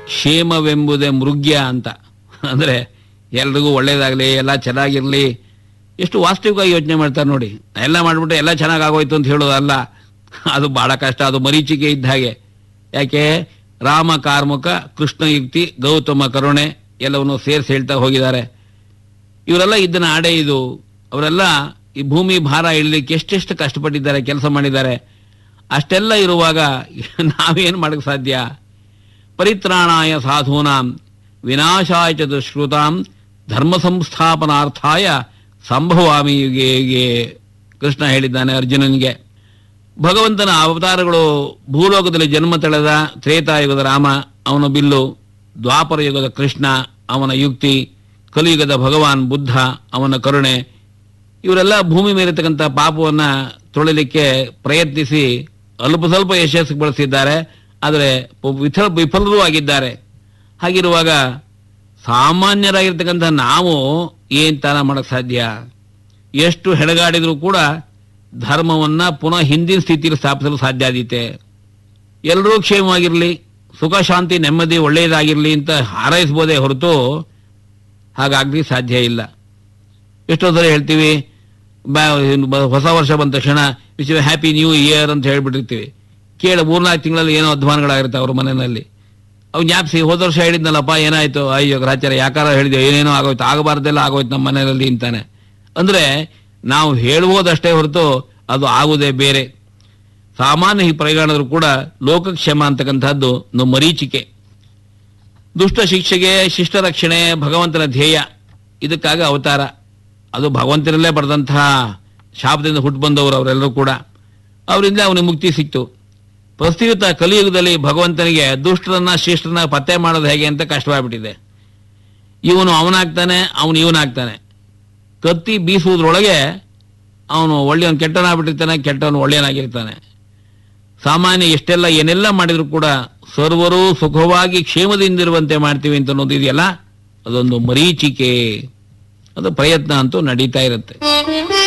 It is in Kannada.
ಕ್ಷೇಮವೆಂಬುದೇ ಮೃಗ್ಯ ಅಂತ ಅಂದ್ರೆ ಎಲ್ರಿಗೂ ಒಳ್ಳೇದಾಗ್ಲಿ ಎಲ್ಲ ಚೆನ್ನಾಗಿರ್ಲಿ ಎಷ್ಟು ವಾಸ್ತವಿಕವಾಗಿ ಯೋಚನೆ ಮಾಡ್ತಾರೆ ನೋಡಿ ಎಲ್ಲ ಮಾಡ್ಬಿಟ್ಟು ಎಲ್ಲ ಚೆನ್ನಾಗಿ ಆಗೋಯ್ತು ಅಂತ ಹೇಳೋದಲ್ಲ ಅದು ಬಹಳ ಕಷ್ಟ ಅದು ಮರೀಚಿಕೆ ಇದ್ದ ಹಾಗೆ ಯಾಕೆ ರಾಮ ಕಾರ್ಮುಕ ಕೃಷ್ಣ ಯುಕ್ತಿ ಗೌತಮ ಕರುಣೆ ಎಲ್ಲವನ್ನು ಸೇರಿಸಿ ಹೇಳ್ತಾ ಹೋಗಿದ್ದಾರೆ ಇವರೆಲ್ಲ ಇದನ್ನ ಆಡೆ ಇದು ಅವರೆಲ್ಲ ಈ ಭೂಮಿ ಭಾರ ಇಡಲಿಕ್ಕೆ ಎಷ್ಟೆಷ್ಟು ಕಷ್ಟಪಟ್ಟಿದ್ದಾರೆ ಕೆಲಸ ಮಾಡಿದ್ದಾರೆ ಅಷ್ಟೆಲ್ಲ ಇರುವಾಗ ನಾವೇನು ಮಾಡಕ್ಕೆ ಸಾಧ್ಯ ಪರಿತ್ರಾಣಾಯ ಸಾಧೂನಾಂ ವಿನಾಶಾಯ ಚ ದುಷ್ಕೃತಾಂ ಧರ್ಮ ಸಂಸ್ಥಾಪನಾರ್ಥಾಯ ಸಂಭವಾಮಿ ಯುಗೆ ಯುಗೆ ಕೃಷ್ಣ ಹೇಳಿದ್ದಾನೆ ಅರ್ಜುನನಿಗೆ ಭಗವಂತನ ಅವತಾರಗಳು ಭೂಲೋಕದಲ್ಲಿ ಜನ್ಮ ತಳೆದ ತ್ರೇತಾಯುಗದ ರಾಮ ಅವನ ಬಿಲ್ಲು ದ್ವಾಪರ ಯುಗದ ಕೃಷ್ಣ ಅವನ ಯುಕ್ತಿ ಕಲಿಯುಗದ ಭಗವಾನ್ ಬುದ್ಧ ಅವನ ಕರುಣೆ ಇವರೆಲ್ಲ ಭೂಮಿ ಮೇಲಿರ್ತಕ್ಕಂಥ ಪಾಪವನ್ನ ತೊಳಿಲಿಕ್ಕೆ ಪ್ರಯತ್ನಿಸಿ ಅಲ್ಪ ಸ್ವಲ್ಪ ಯಶಸ್ಸು ಬಳಸಿದ್ದಾರೆ ಆದರೆ ವಿಫಲ ವಿಫಲರೂ ಆಗಿದ್ದಾರೆ ಹಾಗಿರುವಾಗ ಸಾಮಾನ್ಯರಾಗಿರ್ತಕ್ಕಂಥ ನಾವು ಏನ್ ತಾನ ಮಾಡಕ್ ಸಾಧ್ಯ ಎಷ್ಟು ಹೆಣಗಾಡಿದ್ರು ಕೂಡ ಧರ್ಮವನ್ನ ಪುನಃ ಹಿಂದಿನ ಸ್ಥಿತಿಯಲ್ಲಿ ಸ್ಥಾಪಿಸಲು ಸಾಧ್ಯ ಆದೀತೆ ಎಲ್ಲರೂ ಕ್ಷೇಮವಾಗಿರ್ಲಿ ಸುಖ ಶಾಂತಿ ನೆಮ್ಮದಿ ಒಳ್ಳೆಯದಾಗಿರ್ಲಿ ಅಂತ ಹಾರೈಸ್ಬೋದೇ ಹೊರತು ಹಾಗಾಗ್ಲಿ ಸಾಧ್ಯ ಇಲ್ಲ ಎಷ್ಟೋ ಸಲ ಹೇಳ್ತೀವಿ ಬ- ಬ- ಹೊಸ ವರ್ಷ ಬಂದ ತಕ್ಷಣ ವಿಶ್ ಹ್ಯಾಪಿ ನ್ಯೂ ಇಯರ್ ಅಂತ ಹೇಳ್ಬಿಟ್ಟಿರ್ತೀವಿ ಕೇಳ ಮೂರ್ನಾಲ್ಕು ತಿಂಗಳಲ್ಲಿ ಏನೋ ಅಧ್ವಾನಗಳಾಗಿರುತ್ತೆ ಅವ್ರ ಮನೆಯಲ್ಲಿ ಅವ್ ಜ್ಞಾಪಿಸಿ ಹೋದ ವರ್ಷ ಹೇಳಿದ್ನಲ್ಲಪ್ಪ ಏನಾಯ್ತು ಅಯ್ಯೋ ಗ್ರಾಚಾರ ಯಾಕಾರ ಹೇಳಿದೆ ಏನೇನೋ ಆಗೋಯ್ತು ಆಗಬಾರ್ದೆಲ್ಲ ಆಗೋಯ್ತು ನಮ್ಮ ಮನೆಯಲ್ಲಿ ಅಂತಾನೆ ಅಂದ್ರೆ ನಾವು ಹೇಳುವುದಷ್ಟೇ ಹೊರತು ಅದು ಆಗುವುದೇ ಬೇರೆ ಸಾಮಾನ್ಯ ಈ ಪ್ರಯಾಣದ್ರು ಕೂಡ ಲೋಕಕ್ಷೇಮ ಅಂತಕ್ಕಂಥದ್ದು ಒಂದು ಮರೀಚಿಕೆ ದುಷ್ಟ ಶಿಕ್ಷೆಗೆ ಶಿಷ್ಟ ರಕ್ಷಣೆ ಭಗವಂತನ ಧ್ಯೇಯ ಇದಕ್ಕಾಗಿ ಅವತಾರ ಅದು ಭಗವಂತನಲ್ಲೇ ಬರೆದಂತಹ ಶಾಪದಿಂದ ಹುಟ್ಟು ಬಂದವರು ಅವರೆಲ್ಲರೂ ಕೂಡ ಅವರಿಂದ ಅವನಿಗೆ ಮುಕ್ತಿ ಸಿಕ್ತು ಪ್ರಸ್ತುತ ಕಲಿಯುಗದಲ್ಲಿ ಭಗವಂತನಿಗೆ ದುಷ್ಟರನ್ನ ಶಿಷ್ಟರನ್ನ ಪತ್ತೆ ಮಾಡೋದು ಹೇಗೆ ಅಂತ ಕಷ್ಟವಾಗ್ಬಿಟ್ಟಿದೆ ಇವನು ಅವನಾಗ್ತಾನೆ ಅವನು ಇವನಾಗ್ತಾನೆ ಕತ್ತಿ ಬೀಸುವುದ್ರೊಳಗೆ ಅವನು ಒಳ್ಳೆಯವನು ಕೆಟ್ಟವನಾಗ್ಬಿಟ್ಟಿರ್ತಾನೆ ಕೆಟ್ಟವನು ಒಳ್ಳೆಯನಾಗಿರ್ತಾನೆ ಸಾಮಾನ್ಯ ಎಷ್ಟೆಲ್ಲ ಏನೆಲ್ಲ ಮಾಡಿದ್ರು ಕೂಡ ಸರ್ವರು ಸುಖವಾಗಿ ಕ್ಷೇಮದಿಂದಿರುವಂತೆ ಮಾಡ್ತೀವಿ ಅಂತ ಅನ್ನೋದು ಇದೆಯಲ್ಲ ಅದೊಂದು ಮರೀಚಿಕೆ ಅದು ಪ್ರಯತ್ನ ಅಂತೂ ನಡೀತಾ ಇರುತ್ತೆ